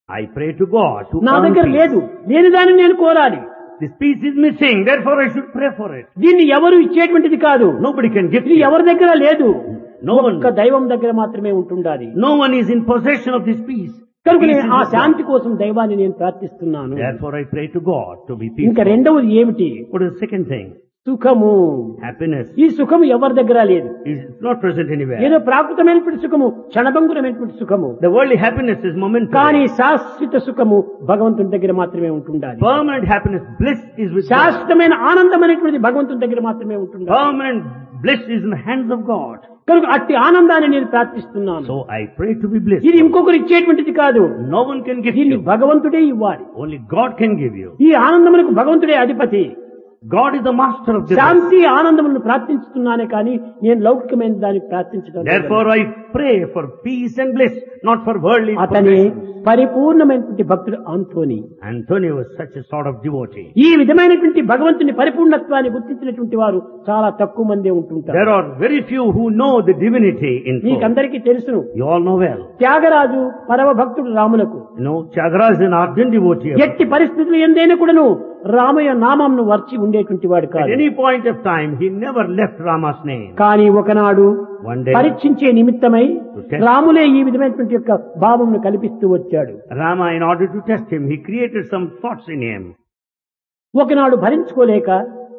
I pray to God to నా earn దగ్గర peace. లేదు లేని దాన్ని నేను కోరాలి This peace is missing, therefore I should pray for it. దీన్ని ఎవరు ఇచ్చేటువంటిది కాదు Nobody can give ఇది it. ఎవరి దగ్గర లేదు No one, ఒక్క దైవం దగ్గర మాత్రమే ఉంటుండాలి no one is in possession of this peace. కనుక Peace నేను is ఆ with God. శాంతి కోసం దైవాన్ని నేను ప్రార్థిస్తున్నాను Therefore I pray to God to be ఇంకా peaceful. రెండవది ఏమిటి What is the second thing? సుఖము Happiness ఈ సుఖము ఎవరి దగ్గర లేదు is not present anywhere. ఏదో ప్రాకృతమైనటువంటి సుఖము క్షణభంగురమైనటువంటి సుఖము The worldly happiness is కానీ momentary. శాశ్వత సుఖము భగవంతుని దగ్గర మాత్రమే ఉంటుండాలి Permanent happiness, bliss is with God. శాశ్వతమైన ఆనందం అనేటువంటిది భగవంతుని దగ్గర మాత్రమే ఉంటుండాలి Permanent bliss is in the hands of God. కనుక అట్టి ఆనందాన్ని నేను ప్రార్థిస్తున్నాను So I pray to be blessed. ఇది ఇంకొకరు ఇచ్చేటువంటిది కాదు No one can give దీన్ని you. భగవంతుడే ఇవ్వాలి Only God can give you. ఈ ఆనందమునకు భగవంతుడే అధిపతి God is the master of the bliss. శాంతి ఆనందములను ప్రార్థించుతున్నానే కానీ నేను లౌకికమైన దాన్ని ప్రార్థించడం లేదు. Therefore I pray for peace and bliss, not for worldly అతని possessions. పరిపూర్ణమైనటువంటి భక్తుడు ఆంతోని Antonio was such a sort of devotee. ఈ విధమైనటువంటి భగవంతుని పరిపూర్ణత్వాన్ని గుర్తించినటువంటి వారు చాలా తక్కువ మందే ఉంటుంటారు There are very few who know the divinity in full. మీకందరికీ తెలుసును You all know well. Tyagaraju పరమ భక్తుడు రాములకు You know, Chagra is an ardent devotee. of- ఎట్టి పరిస్థితులు ఎందైనా కూడాను రామయ్య నామంను వర్చి ఉండేటువంటి వాడు At కాదు any point of time, he never left Rama's name. కానీ ఒకనాడు One day, పరీక్షించే నిమిత్తమై test- రాములే ఈ విధమైనటువంటి యొక్క భావంను కల్పిస్తూ వచ్చాడు Rama, in order to test him, he created some thoughts in him. ఒకనాడు భరించుకోలేక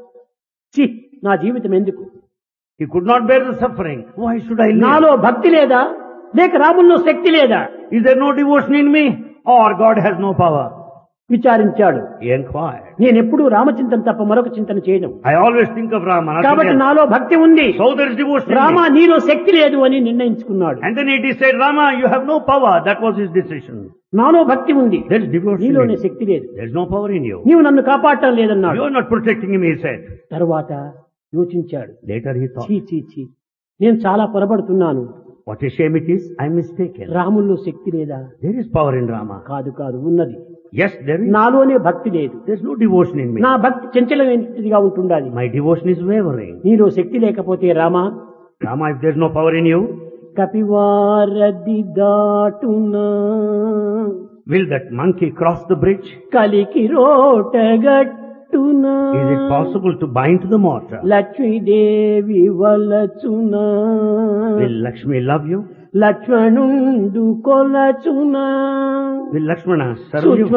చి నా జీవితం ఎందుకు He could not bear the suffering. Why should I live? నాలో భక్తి లేదా లేక రాముల్లో శక్తి లేదా Is there no devotion in me? Or God has no power? విచారించాడు He inquired. నేను ఎప్పుడూ రామచింతన తప్ప మరొక చింతన చేయను I always think of Rama. nothing కాబట్టి else. నాలో భక్తి ఉంది So there is devotion in Rama me. నీలో శక్తి లేదు అని నిర్ణయించుకున్నాడు And then he said, Rama, you have no power. That was his decision. నాలో భక్తి ఉంది There is devotion in నీలోనే you. శక్తి లేదు There is no power in you. నీవు నన్ను కాపాడటం లేదన్నాడు You are not protecting him, he said. తరువాత యోచించాడు Later he thought, చీ చీ చీ నేను చాలా పొరపడుతున్నాను what a shame it is. I'm mistaken. రాముల్లో శక్తి లేదా There is power in Rama. కాదు కాదు ఉన్నది Yes, there is. నాలోనే భక్తి లేదు There's no devotion in me. నా భక్తి చంచలమైనదిగా ఉంటుండాలి My devotion is wavering. నీలో శక్తి లేకపోతే Rama Rama, if there's no power in you, కపివారది దాటునా will that monkey cross the bridge? కలికి రోటగట్టునా Is it possible to bind to the mortar? Lakshmidevi వలచునా Will Lakshmi love you? లక్ష్మణుండు కొలచునా Will Lakshmana serve you?